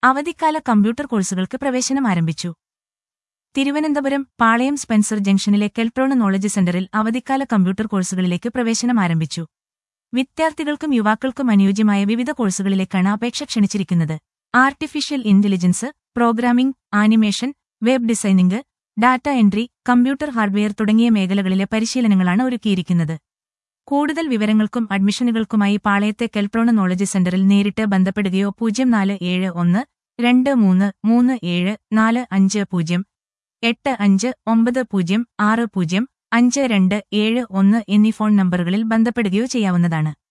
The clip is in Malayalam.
അവധിക്കാല കമ്പ്യൂട്ടർ കോഴ്സുകൾക്ക് പ്രവേശനം ആരംഭിച്ചു തിരുവനന്തപുരം പാളയം സ്പെൻസർ ജംഗ്ഷനിലെ കെൽട്രോൺ നോളജ് സെന്ററിൽ അവധിക്കാല കമ്പ്യൂട്ടർ കോഴ്സുകളിലേക്ക് പ്രവേശനം ആരംഭിച്ചു വിദ്യാർത്ഥികൾക്കും യുവാക്കൾക്കും അനുയോജ്യമായ വിവിധ കോഴ്സുകളിലേക്കാണ് അപേക്ഷ ക്ഷണിച്ചിരിക്കുന്നത് artificial intelligence programming animation web designing data entry computer hardware തുടങ്ങിയ മേഖലകളിലെ പരിശീലനങ്ങളാണ് ഒരുക്കിയിരിക്കുന്നത് കൂടുതൽ വിവരങ്ങൾക്കും അഡ്മിഷനുകൾക്കുമായി പാളയത്തെ കെൽട്രോൺ നോളജ് സെന്ററിൽ നേരിട്ട് ബന്ധപ്പെടുകയോ പൂജ്യം നാല് ഏഴ് ഒന്ന് രണ്ട് മൂന്ന് മൂന്ന് ഏഴ് നാല് അഞ്ച് പൂജ്യം എട്ട് അഞ്ച് ഒമ്പത് പൂജ്യം ആറ് പൂജ്യം അഞ്ച് രണ്ട് ഏഴ് ഒന്ന് എന്നീ ഫോൺ നമ്പറുകളിൽ ബന്ധപ്പെടുകയോ ചെയ്യാവുന്നതാണ്